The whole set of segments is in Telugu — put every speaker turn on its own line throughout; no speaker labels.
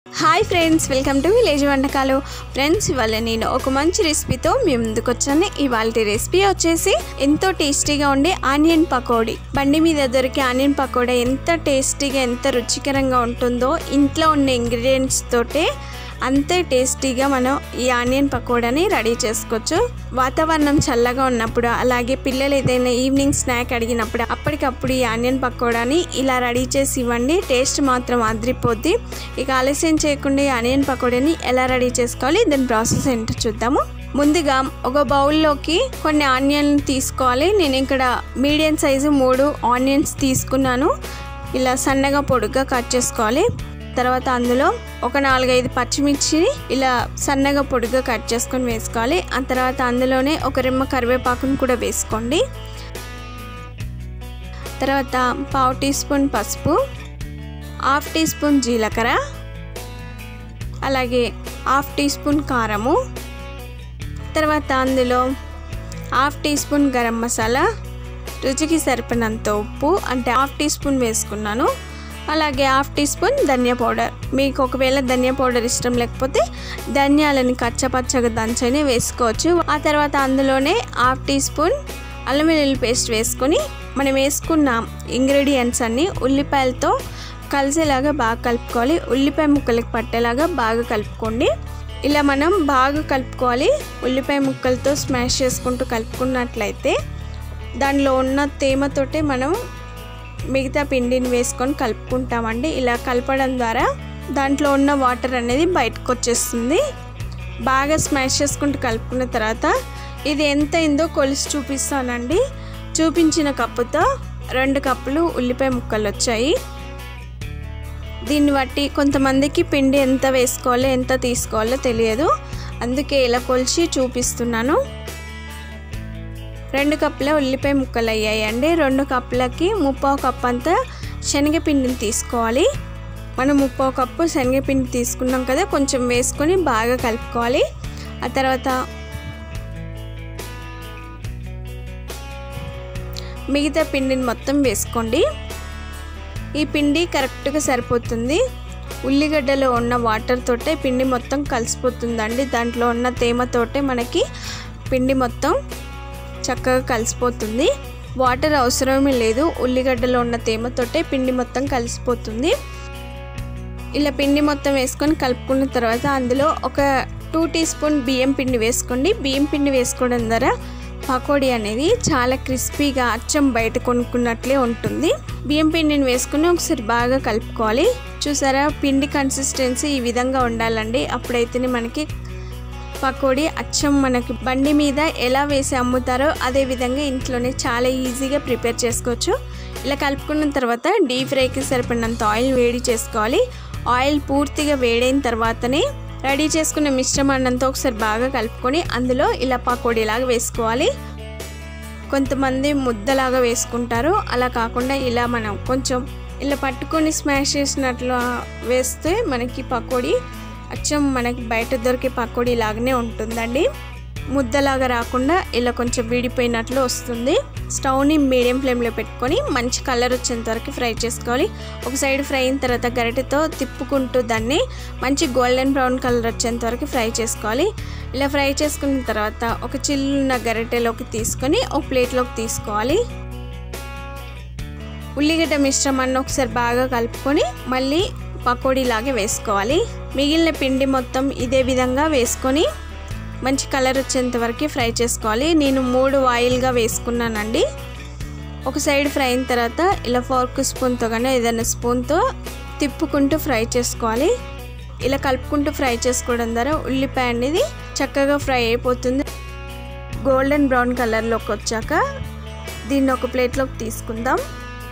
hi friends welcome to village వంటకాలు ఫ్రెండ్స్ ఇవాళ నేను ఒక మంచి రెసిపీతో మీ ముందుకు వచ్చాను ఇవాళ రెసిపీ వచ్చేసి ఎంతో టేస్టీగా ఉండే ఆనియన్ పకోడీ బండి మీద దొరికే ఆనియన్ పకోడీ ఎంత టేస్టీగా ఎంత రుచికరంగా ఉంటుందో ఇంట్లో ఉన్న ఇంగ్రీడియంట్స్ తోటే అంతే టేస్టీగా మనం ఈ ఆనియన్ పకోడాని రెడీ చేసుకోవచ్చు వాతావరణం చల్లగా ఉన్నప్పుడు అలాగే పిల్లలు ఏదైనా ఈవినింగ్ స్నాక్ అడిగినప్పుడు అప్పటికప్పుడు ఈ ఆనియన్ పకోడాని ఇలా రెడీ చేసి ఇవ్వండి టేస్ట్ మాత్రం అదిరిపోద్ది ఇక ఆలస్యం చేయకుండా ఈ ఆనియన్ పకోడాని ఎలా రెడీ చేసుకోవాలి దాని ప్రాసెస్ ఏంటో చూద్దాము ముందుగా ఒక బౌల్లోకి కొన్ని ఆనియన్ తీసుకోవాలి నేను ఇక్కడ మీడియం సైజు మూడు ఆనియన్స్ తీసుకున్నాను ఇలా సన్నగా పొడుగ్గా కట్ చేసుకోవాలి తర్వాత అందులో ఒక నాలుగైదు పచ్చిమిర్చి ఇలా సన్నగా పొడిగా కట్ చేసుకొని వేసుకోవాలి ఆ తర్వాత అందులోనే ఒక రెమ్మ కరివేపాకును కూడా వేసుకోండి తర్వాత పావు టీ స్పూన్ పసుపు హాఫ్ టీ స్పూన్ జీలకర్ర అలాగే హాఫ్ టీ స్పూన్ కారము తర్వాత అందులో half teaspoon garam masala రుచికి సరిపడినంత ఉప్పు అంటే హాఫ్ టీ స్పూన్ వేసుకున్నాను అలాగే హాఫ్ టీ స్పూన్ ధనియా పౌడర్ మీకు ఒకవేళ ధనియా పౌడర్ ఇష్టం లేకపోతే ధనియాలని కచ్చపచ్చగా దంచని వేసుకోవచ్చు ఆ తర్వాత అందులోనే హాఫ్ టీ స్పూన్ అల్లం వెల్లుల్లి పేస్ట్ వేసుకొని మనం వేసుకున్న ఇంగ్రీడియంట్స్ అన్నీ ఉల్లిపాయలతో కలిసేలాగా బాగా కలుపుకోవాలి ఉల్లిపాయ ముక్కలకి పట్టేలాగా బాగా కలుపుకోండి ఇలా మనం బాగా కలుపుకోవాలి ఉల్లిపాయ ముక్కలతో స్మాష్ చేసుకుంటూ కలుపుకున్నట్లయితే దానిలో ఉన్న తేమతోటే మనం మిగతా పిండిని వేసుకొని కలుపుకుంటామండి ఇలా కలపడం ద్వారా దాంట్లో ఉన్న వాటర్ అనేది బయటకు వచ్చేస్తుంది బాగా స్మాష్ చేసుకుంటూ కలుపుకున్న తర్వాత ఇది ఎంత అయిందో కొలిసి చూపిస్తానండి చూపించిన కప్పుతో రెండు కప్పులు ఉల్లిపాయ ముక్కలు వచ్చాయి దీన్ని బట్టి కొంతమందికి పిండి ఎంత వేసుకోవాలో ఎంత తీసుకోవాలో తెలియదు అందుకే ఇలా కొలిచి చూపిస్తున్నాను రెండు కప్పుల ఉల్లిపాయ ముక్కలు అయ్యాయండి రెండు కప్పులకి ముప్పావు కప్ అంతా శనగపిండిని తీసుకోవాలి మనం ముప్పావు కప్పు శనగపిండి తీసుకున్నాం కదా కొంచెం వేసుకొని బాగా కలుపుకోవాలి ఆ తర్వాత మిగతా పిండిని మొత్తం వేసుకోండి ఈ పిండి కరెక్ట్గా సరిపోతుంది ఉల్లిగడ్డలో ఉన్న వాటర్ తోటే పిండి మొత్తం కలిసిపోతుందండి దాంట్లో ఉన్న తేమతోటే మనకి పిండి మొత్తం చక్కగా కలిసిపోతుంది వాటర్ అవసరమే లేదు ఉల్లిగడ్డలో ఉన్న తేమతోటే పిండి మొత్తం కలిసిపోతుంది ఇలా పిండి మొత్తం వేసుకొని కలుపుకున్న తర్వాత అందులో ఒక టూ టీ స్పూన్ బియ్యం పిండి వేసుకోండి బియ్యం పిండి వేసుకోవడం ద్వారా పకోడీ అనేది చాలా క్రిస్పీగా అచ్చం బయట కొనుక్కున్నట్లే ఉంటుంది బియ్యం పిండిని వేసుకుని ఒకసారి బాగా కలుపుకోవాలి చూసారా పిండి కన్సిస్టెన్సీ ఈ విధంగా ఉండాలండి అప్పుడైతేనే మనకి పకోడీ అచ్చం మనకి బండి మీద ఎలా వేసి అమ్ముతారో అదే విధంగా ఇంట్లోనే చాలా ఈజీగా ప్రిపేర్ చేసుకోవచ్చు ఇలా కలుపుకున్న తర్వాత డీప్ ఫ్రైకి సరిపడినంత ఆయిల్ వేడి చేసుకోవాలి ఆయిల్ పూర్తిగా వేడైన తర్వాతనే రెడీ చేసుకున్న మిశ్రమాన్నంతా ఒకసారి బాగా కలుపుకొని అందులో ఇలా పకోడీలాగా వేసుకోవాలి కొంతమంది ముద్దలాగా వేసుకుంటారు అలా కాకుండా ఇలా మనం కొంచెం ఇలా పట్టుకొని స్మాష్ చేసినట్లు వేస్తే మనకి పకోడీ అచ్చం మనకి బయట దొరికే పకోడీ లాగానే ఉంటుందండి ముద్దలాగా రాకుండా ఇలా కొంచెం విడిపోయినట్లు వస్తుంది స్టవ్ని మీడియం ఫ్లేమ్లో పెట్టుకొని మంచి కలర్ వచ్చేంత వరకు ఫ్రై చేసుకోవాలి ఒక సైడ్ ఫ్రై అయిన తర్వాత గరిటెతో తిప్పుకుంటూ దాన్ని మంచి గోల్డెన్ బ్రౌన్ కలర్ వచ్చేంత వరకు ఫ్రై చేసుకోవాలి ఇలా ఫ్రై చేసుకున్న తర్వాత ఒక చిల్లున్న గరిటెలోకి తీసుకొని ఒక ప్లేట్లోకి తీసుకోవాలి ఉల్లిగడ్డ మిశ్రమాన్ని ఒకసారి బాగా కలుపుకొని మళ్ళీ పకోడీలాగే వేసుకోవాలి మిగిలిన పిండి మొత్తం ఇదే విధంగా వేసుకొని మంచి కలర్ వచ్చేంత వరకు ఫ్రై చేసుకోవాలి నేను మూడు ఆయిల్గా వేసుకున్నానండి ఒక సైడ్ ఫ్రై అయిన తర్వాత ఇలా ఫోర్క్ స్పూన్తో కానీ ఏదైనా స్పూన్తో తిప్పుకుంటూ ఫ్రై చేసుకోవాలి ఇలా కలుపుకుంటూ ఫ్రై చేసుకోవడం ద్వారా ఉల్లిపాయ అనేది చక్కగా ఫ్రై అయిపోతుంది గోల్డెన్ బ్రౌన్ కలర్లోకి వచ్చాక దీన్ని ఒక ప్లేట్లోకి తీసుకుందాం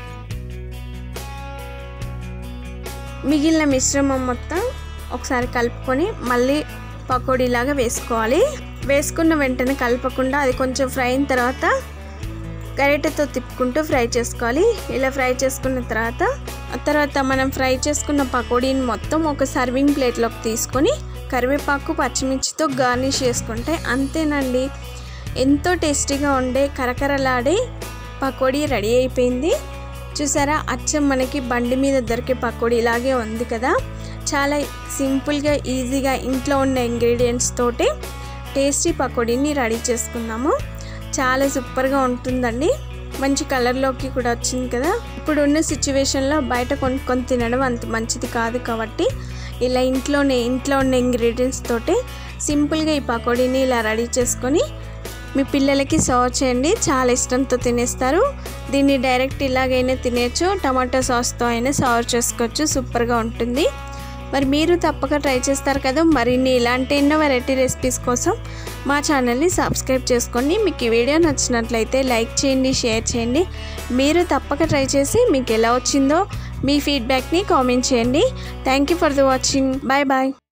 మిగిలిన మిశ్రమం మొత్తం ఒకసారి కలుపుకొని మళ్ళీ పకోడీలాగా వేసుకోవాలి వేసుకున్న వెంటనే కలపకుండా అది కొంచెం ఫ్రై అయిన తర్వాత గరిటెతో తిప్పుకుంటూ ఫ్రై చేసుకోవాలి ఇలా ఫ్రై చేసుకున్న తర్వాత ఆ తర్వాత మనం ఫ్రై చేసుకున్న పకోడీని మొత్తం ఒక సర్వింగ్ ప్లేట్లోకి తీసుకొని కరివేపాకు పచ్చిమిర్చితో గార్నిష్ చేసుకుంటే అంతేనండి ఎంతో టేస్టీగా ఉండే కరకరలాడే పకోడీ రెడీ అయిపోయింది చూసారా అచ్చం మనకి బండి మీద దొరికే పకోడీ ఇలాగే ఉంది కదా చాలా సింపుల్గా ఈజీగా ఇంట్లో ఉన్న ఇంగ్రీడియంట్స్ తోటి టేస్టీ పకోడీని రెడీ చేసుకున్నాము చాలా సూపర్గా ఉంటుందండి మంచి కలర్లోకి కూడా వచ్చింది కదా ఇప్పుడు ఉన్న సిచ్యువేషన్లో బయట కొనుక్కొని తినడం అంత మంచిది కాదు కాబట్టి ఇలా ఇంట్లోనే ఇంట్లో ఉన్న ఇంగ్రీడియంట్స్ తోటి సింపుల్గా ఈ పకోడీని ఇలా రెడీ చేసుకొని మీ పిల్లలకి సర్వ్ చేయండి చాలా ఇష్టంతో తినేస్తారు దీన్ని డైరెక్ట్ ఇలాగైనా తినేయచ్చు టమాటో సాస్తో అయినా సర్వ్ చేసుకోవచ్చు సూపర్గా ఉంటుంది మరి మీరు తప్పక ట్రై చేస్తారు కదా మరిన్ని ఇలాంటి ఎన్నో వెరైటీ రెసిపీస్ కోసం మా ఛానల్ని సబ్స్క్రైబ్ చేసుకోండి మీకు ఈ వీడియో నచ్చినట్లయితే లైక్ చేయండి షేర్ చేయండి మీరు తప్పక ట్రై చేసి మీకు ఎలా వచ్చిందో మీ ఫీడ్బ్యాక్ని కామెంట్ చేయండి thank you for the watching bye bye